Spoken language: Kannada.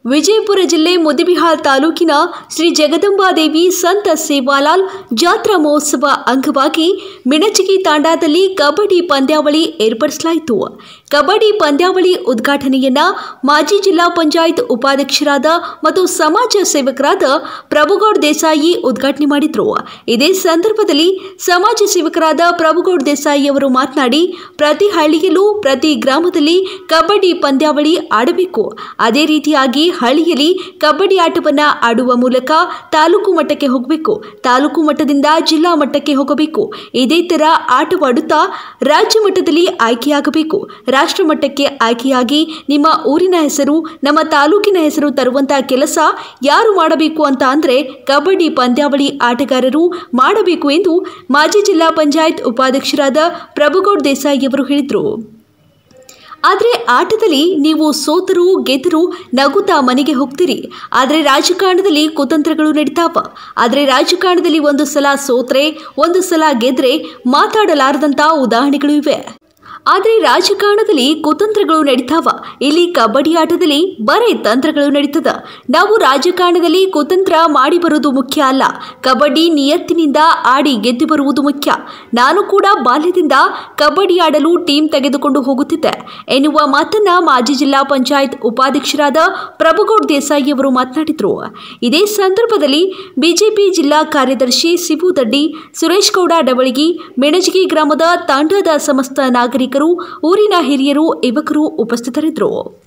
ವಿಜಯಪುರ ಜಿಲ್ಲೆ ಮುದಿಬಿಹಾಳ್ ತಾಲೂಕಿನ ಶ್ರೀ ಜಗದಂಬಾದೇವಿ ಸಂತ ಸೇವಾಲಾಲ್ ಜಾತ್ರಾ ಮಹೋತ್ಸವ ಅಂಗವಾಗಿ ಮಿಣಚಿಗಿ ತಾಂಡಾದಲ್ಲಿ ಕಬಡ್ಡಿ ಪಂದ್ಯಾವಳಿ ಏರ್ಪಡಿಸಲಾಯಿತು ಕಬಡ್ಡಿ ಪಂದ್ಯಾವಳಿ ಉದ್ಘಾಟನೆಯನ್ನ ಮಾಜಿ ಜಿಲ್ಲಾ ಪಂಚಾಯತ್ ಉಪಾಧ್ಯಕ್ಷರಾದ ಮತ್ತು ಸಮಾಜ ಸೇವಕರಾದ ಪ್ರಭುಗೌಡ್ ದೇಸಾಯಿ ಉದ್ಘಾಟನೆ ಮಾಡಿದರು ಇದೇ ಸಂದರ್ಭದಲ್ಲಿ ಸಮಾಜ ಸೇವಕರಾದ ಪ್ರಭುಗೌಡ್ ದೇಸಾಯಿ ಅವರು ಮಾತನಾಡಿ ಪ್ರತಿ ಹಳ್ಳಿಯಲ್ಲೂ ಪ್ರತಿ ಗ್ರಾಮದಲ್ಲಿ ಕಬಡ್ಡಿ ಪಂದ್ಯಾವಳಿ ಆಡಬೇಕು ಅದೇ ರೀತಿಯಾಗಿ ಹಳ್ಳಿಯಲ್ಲಿ ಕಬಡ್ಡಿ ಆಟವನ್ನು ಆಡುವ ಮೂಲಕ ತಾಲೂಕು ಮಟ್ಟಕ್ಕೆ ಹೋಗಬೇಕು ತಾಲೂಕು ಮಟ್ಟದಿಂದ ಜಿಲ್ಲಾ ಮಟ್ಟಕ್ಕೆ ಹೋಗಬೇಕು ಇದೇ ಥರ ಆಟವಾಡುತ್ತಾ ರಾಜ್ಯ ಮಟ್ಟದಲ್ಲಿ ಆಯ್ಕೆಯಾಗಬೇಕು ರಾಷ್ಟ್ರ ಮಟ್ಟಕ್ಕೆ ಆಯ್ಕೆಯಾಗಿ ನಿಮ್ಮ ಊರಿನ ಹೆಸರು ನಮ್ಮ ತಾಲೂಕಿನ ಹೆಸರು ತರುವಂಥ ಕೆಲಸ ಯಾರು ಮಾಡಬೇಕು ಅಂತ ಅಂದರೆ ಕಬಡ್ಡಿ ಪಂದ್ಯಾವಳಿ ಆಟಗಾರರು ಮಾಡಬೇಕು ಎಂದು ಮಾಜಿ ಜಿಲ್ಲಾ ಪಂಚಾಯತ್ ಉಪಾಧ್ಯಕ್ಷರಾದ ಪ್ರಭುಗೌಡ್ ದೇಸಾಯಿ ಅವರು ಹೇಳಿದರು ಆದರೆ ಆಟದಲ್ಲಿ ನೀವು ಸೋತರೂ ಗೆದ್ದರೂ ನಗುತ್ತಾ ಮನೆಗೆ ಹೋಗ್ತೀರಿ ಆದರೆ ರಾಜಕಾರಣದಲ್ಲಿ ಕುತಂತ್ರಗಳು ನಡೀತಾವ ಆದರೆ ರಾಜಕಾರಣದಲ್ಲಿ ಒಂದು ಸಲ ಸೋತ್ರೆ ಒಂದು ಸಲ ಗೆದ್ರೆ ಮಾತಾಡಲಾರದಂಥ ಉದಾಹರಣೆಗಳು ಇವೆ ಆದರೆ ರಾಜಕಾರಣದಲ್ಲಿ ಕುತಂತ್ರಗಳು ನಡೀತಾವ ಇಲ್ಲಿ ಕಬಡ್ಡಿ ಆಟದಲ್ಲಿ ಬರೇ ತಂತ್ರಗಳು ನಡೀತದ ನಾವು ರಾಜಕಾರಣದಲ್ಲಿ ಕುತಂತ್ರ ಮಾಡಿ ಬರುವುದು ಮುಖ್ಯ ಅಲ್ಲ ಕಬಡ್ಡಿ ನಿಯತ್ತಿನಿಂದ ಆಡಿ ಗೆದ್ದು ಬರುವುದು ಮುಖ್ಯ ನಾನು ಕೂಡ ಬಾಲ್ಯದಿಂದ ಕಬಡ್ಡಿ ಆಡಲು ಟೀಮ್ ತೆಗೆದುಕೊಂಡು ಹೋಗುತ್ತಿದ್ದೆ ಎನ್ನುವ ಮಾತನ್ನ ಮಾಜಿ ಜಿಲ್ಲಾ ಪಂಚಾಯತ್ ಉಪಾಧ್ಯಕ್ಷರಾದ ಪ್ರಭುಗೌಡ್ ದೇಸಾಯಿ ಅವರು ಮಾತನಾಡಿದರು ಇದೇ ಸಂದರ್ಭದಲ್ಲಿ ಬಿಜೆಪಿ ಜಿಲ್ಲಾ ಕಾರ್ಯದರ್ಶಿ ಸಿಬು ದಡ್ಡಿ ಸುರೇಶ್ ಗೌಡ ಡವಳಗಿ ಮೆಣಜಿಗಿ ಗ್ರಾಮದ ತಾಂಡದ ಸಮಸ್ತ ನಾಗರಿಕರು ಊರಿನ ಹಿರಿಯರು ಯುವಕರು ಉಪಸ್ಥಿತರಿದ್ದರು